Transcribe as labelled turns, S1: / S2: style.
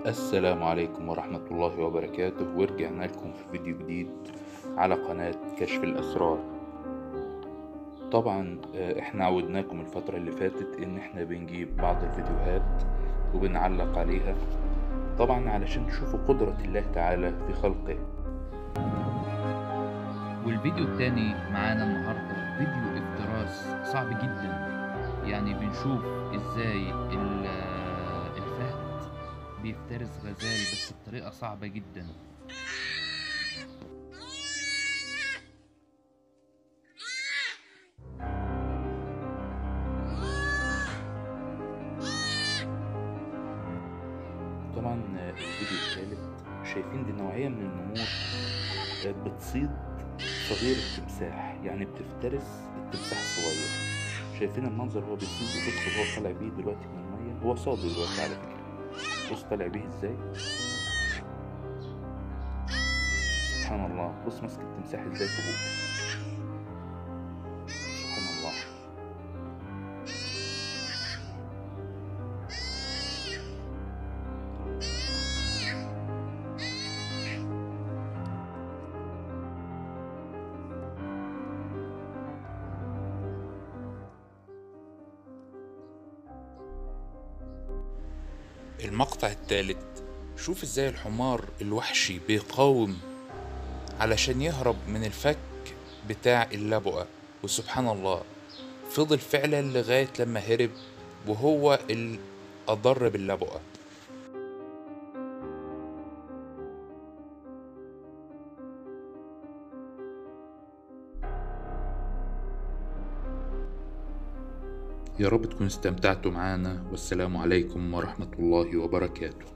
S1: السلام عليكم ورحمة الله وبركاته ورجعنا لكم في فيديو جديد على قناة كشف الأسرار طبعا آه، احنا عودناكم الفترة اللي فاتت ان احنا بنجيب بعض الفيديوهات وبنعلق عليها طبعا علشان تشوفوا قدرة الله تعالى في خلقه
S2: والفيديو التاني معانا النهاردة فيديو افتراس صعب جدا يعني بنشوف ازاي ال- الفهد بيفترس غزال بس بطريقة صعبة جدا
S1: طبعا آه، الفيديو الثالث شايفين دي نوعية من النمور آه، بتصيد صغير التمساح يعني بتفترس التمساح الصغير شايفين المنظر هو بيصيد وبص هو طالع بيه دلوقتي من المية هو صاد دلوقتي على فكرة بص طالع بيه ازاي سبحان الله بص ماسك التمساح ازاي في بوقه سبحان الله المقطع الثالث شوف ازاي الحمار الوحشي بيقاوم علشان يهرب من الفك بتاع اللبؤة وسبحان الله فضل فعلا لغاية لما هرب وهو الأضر باللبؤة يا رب تكونوا استمتعتوا معانا والسلام عليكم ورحمة الله وبركاته